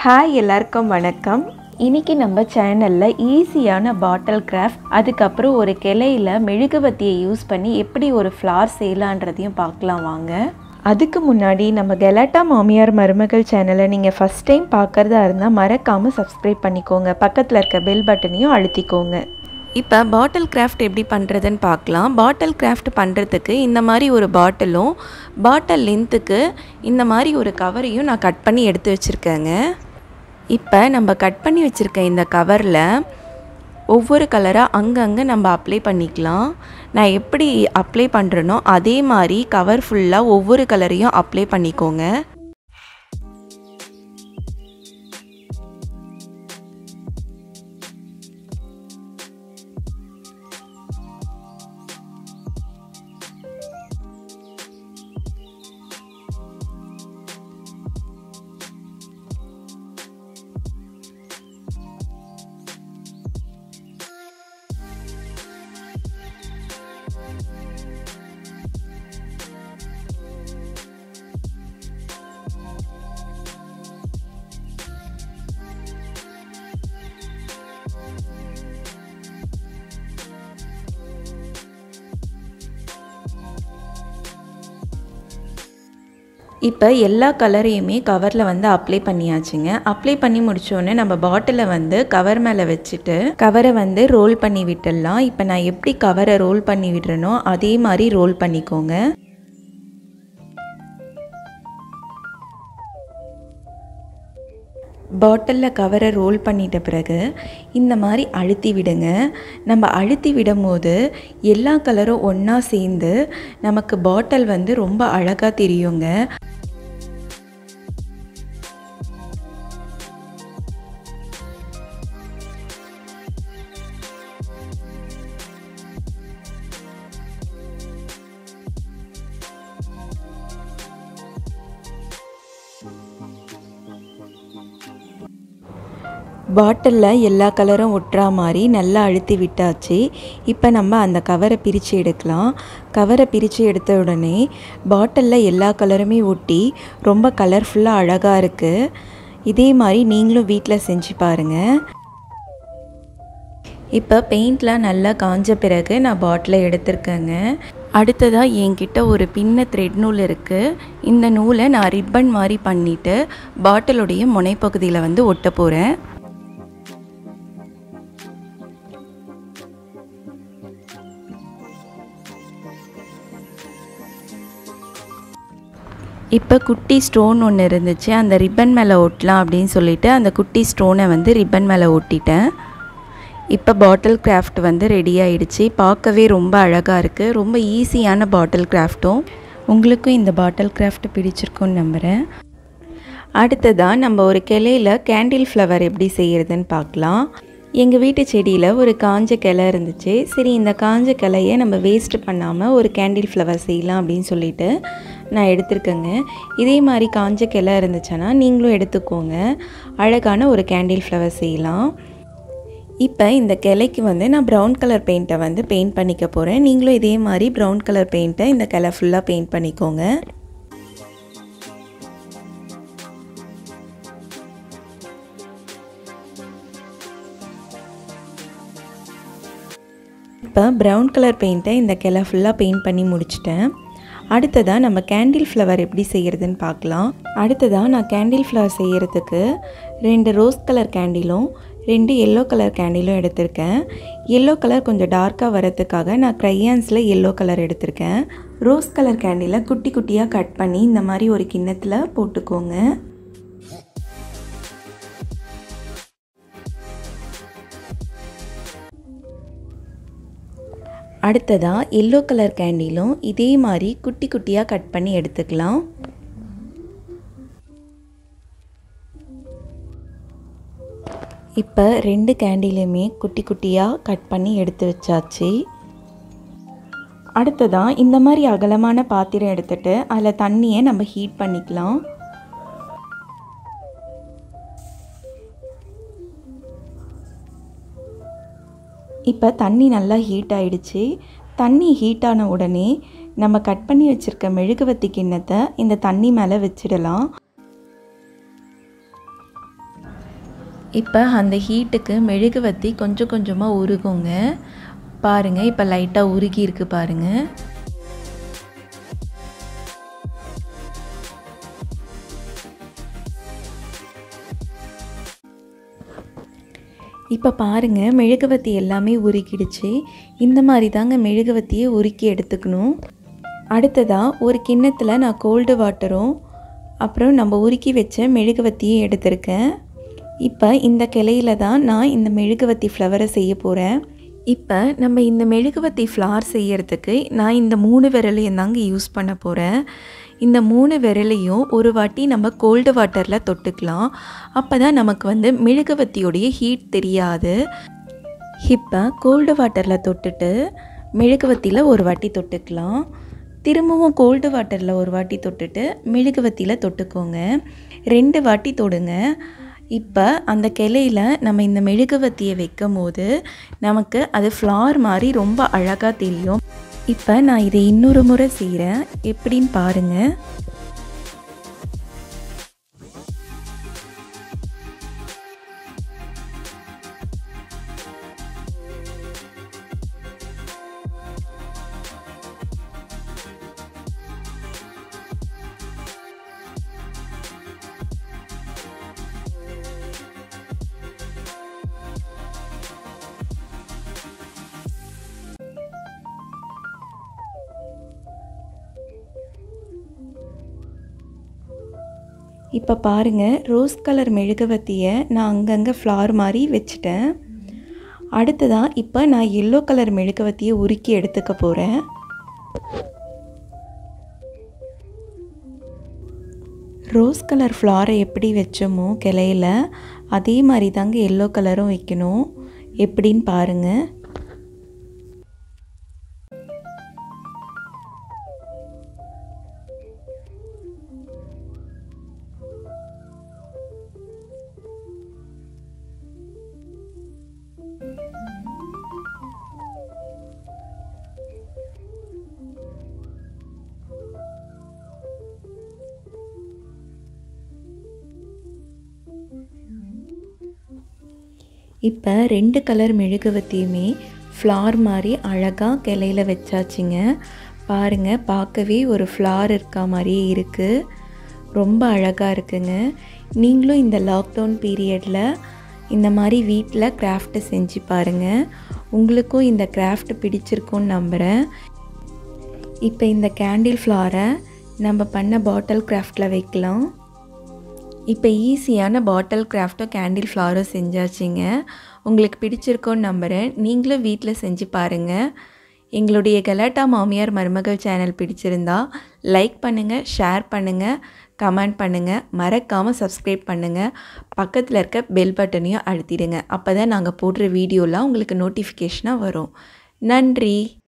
hi எல்லாருக்கும் வணக்கம் இன்னைக்கு நம்ம சேனலில் ஈஸியான பாட்டில் கிராஃப்ட் அதுக்கப்புறம் ஒரு கிளையில் மெழுகுவத்தியை யூஸ் பண்ணி எப்படி ஒரு ஃப்ளார் செய்யலான்றதையும் பார்க்கலாம் வாங்க அதுக்கு முன்னாடி நம்ம கெலாட்டா மாமியார் மருமகள் சேனலை நீங்கள் ஃபஸ்ட் டைம் பார்க்குறதா இருந்தால் மறக்காமல் சப்ஸ்கிரைப் பண்ணிக்கோங்க பக்கத்தில் இருக்க பெல் பட்டனையும் அழுத்திக்கோங்க இப்போ பாட்டில் கிராஃப்ட் எப்படி பண்ணுறதுன்னு பார்க்கலாம் பாட்டில் கிராஃப்ட் பண்ணுறதுக்கு இந்த மாதிரி ஒரு பாட்டிலும் பாட்டில் லென்த்துக்கு இந்த மாதிரி ஒரு கவரையும் நான் கட் பண்ணி எடுத்து வச்சுருக்கேங்க இப்போ நம்ம கட் பண்ணி வச்சுருக்க இந்த கவரில் ஒவ்வொரு கலராக அங்கங்கே நம்ம அப்ளை பண்ணிக்கலாம் நான் எப்படி அப்ளை பண்ணுறேனோ அதே மாதிரி கவர் ஃபுல்லாக ஒவ்வொரு கலரையும் அப்ளை பண்ணிக்கோங்க இப்போ எல்லா கலரையுமே கவரில் வந்து அப்ளை பண்ணியாச்சுங்க அப்ளை பண்ணி முடித்தோடனே நம்ம பாட்டிலை வந்து கவர் மேலே வச்சுட்டு கவரை வந்து ரோல் பண்ணி விட்டுடலாம் இப்போ நான் எப்படி கவரை ரோல் பண்ணி விடுறேனோ அதே மாதிரி ரோல் பண்ணிக்கோங்க பாட்டிலில் கவரை ரோல் பண்ணிட்ட பிறகு இந்த மாதிரி அழுத்தி விடுங்க நம்ம அழுத்தி விடும் போது எல்லா கலரும் ஒன்றா சேர்ந்து நமக்கு பாட்டில் வந்து ரொம்ப அழகாக தெரியுங்க பாட்டிலில் எல்லா கலரும் ஒட்டுறா மாதிரி நல்லா அழுத்தி விட்டாச்சு இப்போ நம்ம அந்த கவரை பிரித்து எடுக்கலாம் கவரை பிரித்து எடுத்த உடனே பாட்டிலில் எல்லா கலருமே ஒட்டி ரொம்ப கலர்ஃபுல்லாக அழகாக இருக்குது இதே மாதிரி நீங்களும் வீட்டில் செஞ்சு பாருங்கள் இப்போ பெயிண்ட்லாம் நல்லா காஞ்ச பிறகு நான் பாட்டிலை எடுத்திருக்கேங்க அடுத்ததாக என்கிட்ட ஒரு பின்ன த்ரெட் நூல் இருக்குது இந்த நூலை நான் ரிப்பன் மாதிரி பண்ணிவிட்டு பாட்டிலுடைய முனைப்பகுதியில் வந்து ஒட்ட போகிறேன் இப்போ குட்டி ஸ்டோன் ஒன்று இருந்துச்சு அந்த ரிப்பன் மேலே ஒட்டலாம் அப்படின்னு சொல்லிட்டு அந்த குட்டி ஸ்டோனை வந்து ரிப்பன் மேலே ஒட்டிட்டேன் இப்போ பாட்டில் கிராஃப்ட் வந்து ரெடி ஆயிடுச்சு பார்க்கவே ரொம்ப அழகாக இருக்குது ரொம்ப ஈஸியான பாட்டில் கிராஃப்ட்டும் உங்களுக்கும் இந்த பாட்டில் கிராஃப்ட் பிடிச்சிருக்குன்னு நம்புகிறேன் அடுத்ததாக நம்ம ஒரு கிளையில் கேண்டில் ஃப்ளவர் எப்படி செய்கிறதுன்னு பார்க்கலாம் எங்கள் வீட்டு செடியில் ஒரு காஞ்ச கிளை இருந்துச்சு சரி இந்த காஞ்ச கிளையை நம்ம வேஸ்ட் பண்ணாமல் ஒரு கேண்டில் ஃப்ளவர் செய்யலாம் அப்படின்னு சொல்லிட்டு நான் எடுத்திருக்கேங்க இதே மாதிரி காஞ்ச கிளை இருந்துச்சுன்னா நீங்களும் எடுத்துக்கோங்க அழகான ஒரு கேண்டில் ஃப்ளவர் செய்யலாம் இப்போ இந்த கிளைக்கு வந்து நான் ப்ரௌன் கலர் பெயிண்ட்டை வந்து பெயிண்ட் பண்ணிக்க போகிறேன் நீங்களும் இதே மாதிரி ப்ரௌன் கலர் பெயிண்ட்டை இந்த கிளை ஃபுல்லாக பெயிண்ட் பண்ணிக்கோங்க இப்போ ப்ரௌன் கலர் பெயிண்ட்டை இந்த கிளை ஃபுல்லாக பெயிண்ட் பண்ணி முடிச்சிட்டேன் அடுத்ததாக நம்ம கேண்டில் ஃப்ளவர் எப்படி செய்கிறதுன்னு பார்க்கலாம் அடுத்ததாக நான் கேண்டில் ஃப்ளவர் செய்கிறதுக்கு ரெண்டு ரோஸ் கலர் கேண்டிலும் ரெண்டு எல்லோ கலர் கேண்டிலும் எடுத்திருக்கேன் எல்லோ கலர் கொஞ்சம் டார்க்காக வரதுக்காக நான் க்ரையான்ஸில் எல்லோ கலர் எடுத்திருக்கேன் ரோஸ் கலர் கேண்டிலை குட்டி குட்டியாக கட் பண்ணி இந்த மாதிரி ஒரு கிண்ணத்தில் போட்டுக்கோங்க அடுத்ததாக எல்லோ கலர் கேண்டிலும் இதே மாதிரி குட்டி குட்டியாக கட் பண்ணி எடுத்துக்கலாம் இப்போ ரெண்டு கேண்டிலுமே குட்டி குட்டியாக கட் பண்ணி எடுத்து வச்சாச்சு அடுத்ததாக இந்த மாதிரி அகலமான பாத்திரம் எடுத்துகிட்டு அதில் தண்ணியை நம்ம ஹீட் பண்ணிக்கலாம் இப்போ தண்ணி நல்லா ஹீட் ஆயிடுச்சு தண்ணி ஹீட் ஆன உடனே நம்ம கட் பண்ணி வச்சுருக்க மெழுகுவத்தி கிண்ணத்தை இந்த தண்ணி மேலே வச்சிடலாம் இப்போ அந்த ஹீட்டுக்கு மெழுகுவத்தி கொஞ்சம் கொஞ்சமாக உருகுங்க பாருங்கள் இப்போ லைட்டாக உருகி இருக்கு பாருங்கள் இப்போ பாருங்கள் மெழுகுவத்தி எல்லாமே உருக்கிடுச்சு இந்த மாதிரி தாங்க மெழுகுவத்தியை உருக்கி எடுத்துக்கணும் அடுத்ததாக ஒரு கிண்ணத்தில் நான் கோல்டு வாட்டரும் அப்புறம் நம்ம உருக்கி வச்ச மெழுகுவத்தியும் எடுத்திருக்கேன் இப்போ இந்த கிளையில தான் நான் இந்த மெழுகுவத்தி ஃப்ளவரை செய்ய போகிறேன் இப்போ நம்ம இந்த மெழுகுவத்தி ஃப்ளார் செய்யறதுக்கு நான் இந்த மூணு விரலையும் தாங்க யூஸ் பண்ண போகிறேன் இந்த மூணு விரலையும் ஒரு வாட்டி நம்ம கோல்டு வாட்டரில் தொட்டுக்கலாம் அப்போ தான் நமக்கு வந்து மெழுகுவத்தியோடைய ஹீட் தெரியாது இப்போ கோல்டு வாட்டரில் தொட்டுட்டு மெழுகுவத்தியில் ஒரு வாட்டி தொட்டுக்கலாம் திரும்பவும் கோல்டு வாட்டரில் ஒரு வாட்டி தொட்டுட்டு மெழுகுவத்தியில் தொட்டுக்கோங்க ரெண்டு வாட்டி தொடுங்க இப்போ அந்த கிளையில நம்ம இந்த மெழுகுவத்தியை வைக்கும் போது நமக்கு அது ஃப்ளார் மாதிரி ரொம்ப அழகாக தெரியும் இப்போ நான் இதை இன்னொரு முறை செய்கிறேன் எப்படின்னு பாருங்கள் இப்போ பாருங்கள் ரோஸ் கலர் மெழுகுவத்தியை நான் அங்கங்கே ஃப்ளார் மாதிரி வச்சுட்டேன் அடுத்ததாக இப்போ நான் எல்லோ கலர் மெழுகுவத்தியை உருக்கி எடுத்துக்க போகிறேன் ரோஸ் கலர் ஃப்ளாரை எப்படி வச்சோமோ கிளையில அதே மாதிரி தாங்க எல்லோ கலரும் வைக்கணும் எப்படின்னு பாருங்கள் இப்போ ரெண்டு கலர் மெழுகுவத்தியுமே ஃப்ளார் மாதிரி அழகாக கிளையில வச்சாச்சுங்க பாருங்கள் பார்க்கவே ஒரு ஃப்ளார் இருக்கா மாதிரியே இருக்குது ரொம்ப அழகாக இருக்குங்க நீங்களும் இந்த லாக்டவுன் பீரியடில் இந்த மாதிரி வீட்டில் கிராஃப்ட்டு செஞ்சு பாருங்கள் உங்களுக்கும் இந்த கிராஃப்ட் பிடிச்சிருக்கும்னு நம்புகிறேன் இப்போ இந்த கேண்டில் ஃப்ளாரை நம்ம பண்ண பாட்டில் கிராஃப்டில் வைக்கலாம் இப்போ ஈஸியான பாட்டில் கிராஃப்ட்டோ கேண்டில் ஃப்ளாரோ செஞ்சாச்சுங்க உங்களுக்கு பிடிச்சிருக்கோன்னு நம்புகிறேன் நீங்களும் வீட்டில் செஞ்சு பாருங்கள் எங்களுடைய கலாட்டா மாமியார் மருமகள் சேனல் பிடிச்சிருந்தா லைக் பண்ணுங்கள் ஷேர் பண்ணுங்கள் கமெண்ட் பண்ணுங்கள் மறக்காமல் சப்ஸ்கிரைப் பண்ணுங்கள் பக்கத்தில் இருக்க பெல் பட்டனையும் அழுத்திடுங்க அப்போ தான் நாங்கள் போடுற வீடியோலாம் உங்களுக்கு நோட்டிஃபிகேஷனாக வரும் நன்றி